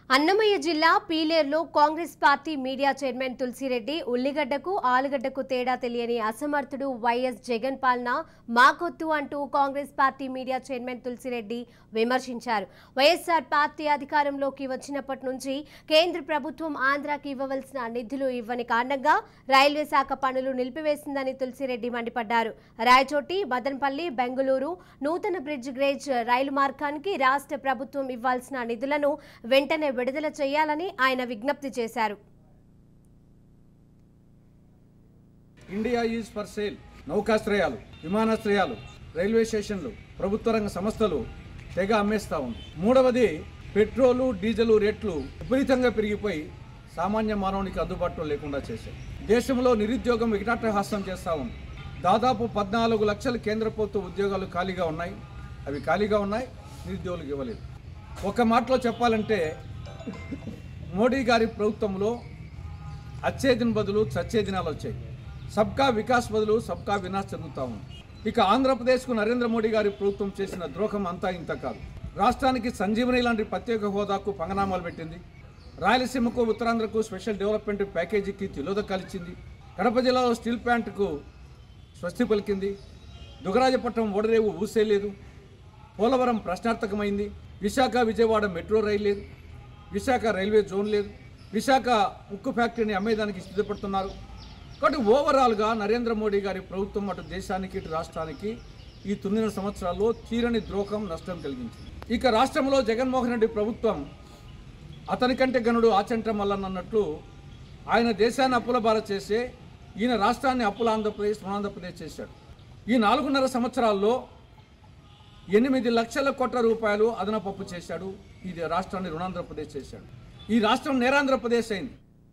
అన్నమయ్య జిల్లా పీలేరులో Congress party media chairman Tulasireddy ఉల్లిగడ్డకు ఆలుగడ్డకు తేడా తెలియని అసమర్థుడు వైఎస్ జగన్ పాలన మాకొత్తు అంటూ Congress party media chairman Tulasireddy విమర్శించారు వైఎస్ఆర్ పార్టీ అధికారంలోకి వచ్చినప్పటి నుంచి కేంద్ర ప్రభుత్వం ఆంధ్రాకి ఇవ్వవలసిన నిధులు ఇవ్వని కారణంగా రైల్వే శాఖ పనులు నిలిపివేసిందని తులసిరెడ్డి మండిపడ్డారు రాయచోటి మదనపల్లి బెంగళూరు నూతన బ్రిడ్జ్ గ్రేజ్ రైలు మార్గానికి రాష్ట్ర ప్రభుత్వం ఇవ్వాల్సిన నిధులను వెంటనే విడుదల చేయాలని ఆయన విజ్ఞప్తి చేశారు ఇండియా ఈజ్ ఫర్ సేల్ నౌకాశ్రయాలు విమానాశ్రయాలు రైల్వే స్టేషన్లు ప్రభుత్వ రంగ సంస్థలు తెగ అమ్మేస్తా ఉంది మూడవది పెట్రోలు డీజిల్ రేట్లు విపరీతంగా పెరిగిపోయి సామాన్య మానవునికి అందుబాటులో లేకుండా చేశాయి దేశంలో నిరుద్యోగం వికటాటహాసం చేస్తూ ఉంది దాదాపు పద్నాలుగు లక్షల కేంద్ర ప్రభుత్వ ఉద్యోగాలు ఖాళీగా ఉన్నాయి అవి ఖాళీగా ఉన్నాయి నిరుద్యోగులకు ఇవ్వలేదు ఒక మాటలో చెప్పాలంటే మోడీ గారి ప్రభుత్వంలో అచ్చే దిన బదులు చచ్చే దినాలు వచ్చాయి సబ్కా వికాస్ బదులు సబ్కా వినాశ్ జరుగుతూ ఉంది ఇక ఆంధ్రప్రదేశ్కు నరేంద్ర మోడీ గారి ప్రభుత్వం చేసిన ద్రోహం అంతా ఇంత కాదు రాష్ట్రానికి సంజీవని లాంటి ప్రత్యేక హోదాకు పంగనామాలు పెట్టింది రాయలసీమకు ఉత్తరాంధ్రకు స్పెషల్ డెవలప్మెంట్ ప్యాకేజీకి తిలోదకాలు ఇచ్చింది కడప జిల్లాలో స్టీల్ ప్లాంట్కు స్వస్తి పలికింది దుగరాజపట్నం ఓడరేవు ఊసేలేదు పోలవరం ప్రశ్నార్థకమైంది విశాఖ విజయవాడ మెట్రో రైలు లేదు విశాఖ రైల్వే జోన్ లేదు విశాఖ ఉక్కు ఫ్యాక్టరీని అమ్మేదానికి సిద్ధపడుతున్నారు కాబట్టి ఓవరాల్గా నరేంద్ర మోడీ గారి ప్రభుత్వం అటు దేశానికి ఇటు రాష్ట్రానికి ఈ తొమ్మిది సంవత్సరాల్లో తీరని ద్రోహం నష్టం కలిగించింది ఇక రాష్ట్రంలో జగన్మోహన్ రెడ్డి ప్రభుత్వం అతనికంటే గనుడు ఆచంట మల్లన్ అన్నట్లు ఆయన దేశాన్ని అప్పుల బార చేసే ఈయన రాష్ట్రాన్ని అప్పుల ఆంధ్రప్రదేశ్ ఆంధ్రప్రదేశ్ చేశాడు ఈ నాలుగున్నర సంవత్సరాల్లో ఎనిమిది లక్షల కోట్ల రూపాయలు అదనపు అప్పు చేశాడు ఇది రాష్ట్రాన్ని రుణాంధ్రప్రదేశ్ చేశాడు ఈ రాష్ట్రం నేరాంధ్రప్రదేశ్ అయింది